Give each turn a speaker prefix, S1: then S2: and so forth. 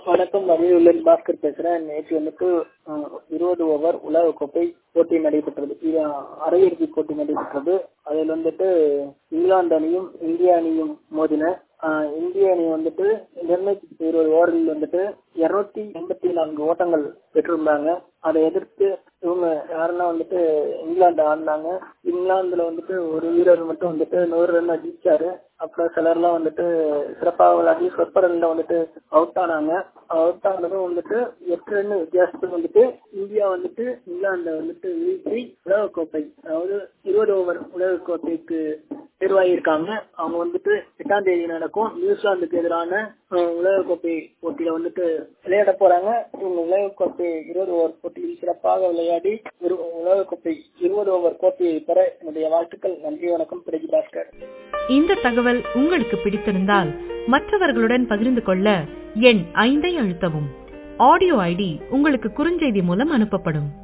S1: வணக்கம் அரியலூர்ல பாஸ்கர் பேசுறேன் நேற்று வந்துட்டு அஹ், இருபது ஓவர் உலக கோப்பை போட்டி நடைபெற்றது இது அரையிறுதி போட்டி நடைபெற்றது அதில் வந்துட்டு இங்கிலாந்து அணியும் இந்திய அணியும் மோதின அஹ், இந்திய அணி வந்துட்டு நிர்ணயித்த இருபது ஓவரில் வந்துட்டு இருநூத்தி எண்பத்தி நான்கு ஓட்டங்கள் பெற்றிருந்தாங்க அதை எதிர்த்து இவங்க யாருன்னா வந்துட்டு இங்கிலாந்து ஆடினாங்க இங்கிலாந்துல வந்துட்டு ஒரு வீரர் மட்டும் வந்துட்டு நூறு ரன் அடிச்சாரு அப்புறம் சிலர்லாம் வந்துட்டு சிறப்பாக விளையாடி சொற்ப ரன்ல வந்துட்டு அவுட் ஆனாங்க அவுட் ஆனதும் வந்துட்டு எட்டு ரன் வித்தியாசத்துக்கு வந்துட்டு இந்தியா வந்துட்டு இங்கிலாந்தை வந்துட்டு வீழ்த்தி உலகக்கோப்பை அதாவது இருபது ஓவர் உலகக்கோப்பைக்கு தேர்வாகியிருக்காங்க அவங்க வந்துட்டு எட்டாம் தேதி நடக்கும் நியூசிலாந்துக்கு எதிரான அஹ், உலகக்கோப்பை போட்டியில வந்துட்டு விளையாட போறாங்க இவங்க உலகக்கோப்பை இருபது ஓவர் போட்டியில் சிறப்பாக விளையாடி ஒரு உலகக்கோப்பை இருபது ஓவர் கோப்பையை பெற என்னுடைய வாழ்த்துக்கள் நன்றி வணக்கம் பிரதி பாஸ்கர்
S2: இந்த தகவல் உங்களுக்கு பிடித்திருந்தால் மற்றவர்களுடன் பகிர்ந்து கொள்ள எண் ஐந்தை அழுத்தவும் ஆடியோ ஐடி உங்களுக்கு குறுஞ்செய்தி மூலம் அனுப்பப்படும்